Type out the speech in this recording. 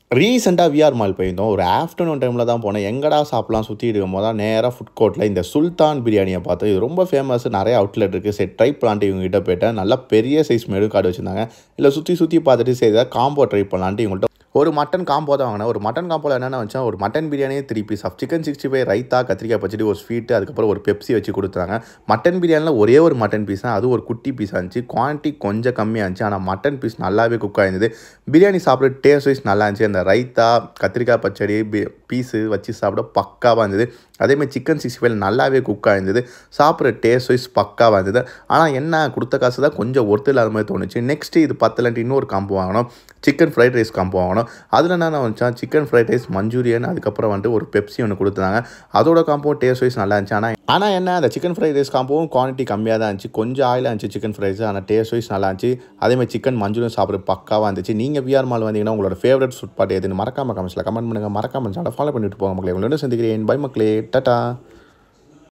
ரீசெண்டாக VR mall போயிருந்தோம் ஒரு ஆஃப்டர்நூன் டைமில் தான் போனேன் எங்கடா சாப்பிட்லாம் சுற்றிட்டு இருக்கும் போது தான் நேராக ஃபுட் கோர்ட்டில் இந்த சுல்தான் பிரியாணியை பார்த்தோம் இது ரொம்ப ஃபேமஸ் நிறைய அவுட்லெட் இருக்குது சரி ட்ரை பண்ணலான்ட்டு இவங்க கிட்ட போயிட்டேன் நல்லா பெரிய சைஸ் மெனு கார்டு வச்சுருந்தாங்க இல்லை சுற்றி சுற்றி பார்த்துட்டு சரி ஏதாவது காம்போ ட்ரை பண்ணலான்ட்டு இவங்கள்ட்ட ஒரு மட்டன் காம்போ தான் வாங்கினேன் ஒரு மட்டன் காம்போவில் என்னென்ன வச்சா ஒரு மட்டன் பிரியாணியே three piece of chicken sixty five raita கத்திரிக்காய் பச்சடி ஒரு ஸ்வீட்டு அதுக்கப்புறம் ஒரு பெப்சி வச்சு கொடுத்தாங்க மட்டன் பிரியாணியில் ஒரே ஒரு மட்டன் பீஸ் தான் அது ஒரு குட்டி பீஸாக இருந்துச்சு குவான்டிட்டி கொஞ்சம் கம்மியாக இருந்துச்சு ஆனால் மட்டன் பீஸ் நல்லாவே குக் ஆயிருந்தது பிரியாணி சாப்பிட டேஸ்ட் வைஸ் நல்லா இருந்துச்சு அந்த ரைத்தா கத்திரிக்காய் பச்சடி பீஸு வச்சு சாப்பிட பக்காவாக இருந்தது அதேமாதிரி சிக்கன் சிக்ஸ்டி ஃபைவ் நல்லாவே குக் ஆயிருந்தது சாப்பிட்ற டேஸ்ட் வைஸ் பக்காவாக இருந்தது ஆனால் என்ன கொடுத்த காசு தான் கொஞ்சம் ஒருத்தர் இல்லாத மாதிரி தோணுச்சு நெக்ஸ்ட்டு இது பத்தலன்ட்டு இன்னொரு காம்போ வாங்கணும் சிக்கன் ஃப்ரைட் ரைஸ் காம்போ வாங்கணும் அதில் என்ன வந்துச்சா சிக்கன் ஃப்ரைட் ரைஸ் மஞ்சூரியன் அதுக்கப்புறம் வந்துட்டு ஒரு பெப்சி ஒன்று கொடுத்தாங்க அதோட காம்போ டேஸ்ட் வைஸ் நல்லா இருந்துச்சு ஆனால் ஆனால் என்ன அந்த சிக்கன் ஃப்ரைட் ரைஸ் காம்போவும் குவான்டிட்டி கம்மியாக தான் இருந்துச்சு கொஞ்சம் ஆயிலாக இருந்துச்சு சிக்கன் ஃப்ரைட் ரைஸ் ஆனால் டேஸ்ட் வைஸ் நல்லா இருந்துச்சு அதேமாதிரி சிக்கன் மஞ்சூரியன் சாப்பிட பக்காவாக இருந்துச்சு நீங்கள் விஆர் மால் வந்தீங்கன்னா உங்களோட ஃபேவரட் ஃபுட் பாட்டு எதுன்னு மறக்காம கமெண்ட்ஸில் கமெண்ட் பண்ணுங்கள் மறக்காம சேனல் ஃபாலோ பண்ணிட்டு போங்க மக்களே உங்களோட சந்திக்கிறேன் பை மக்களே டாட்டா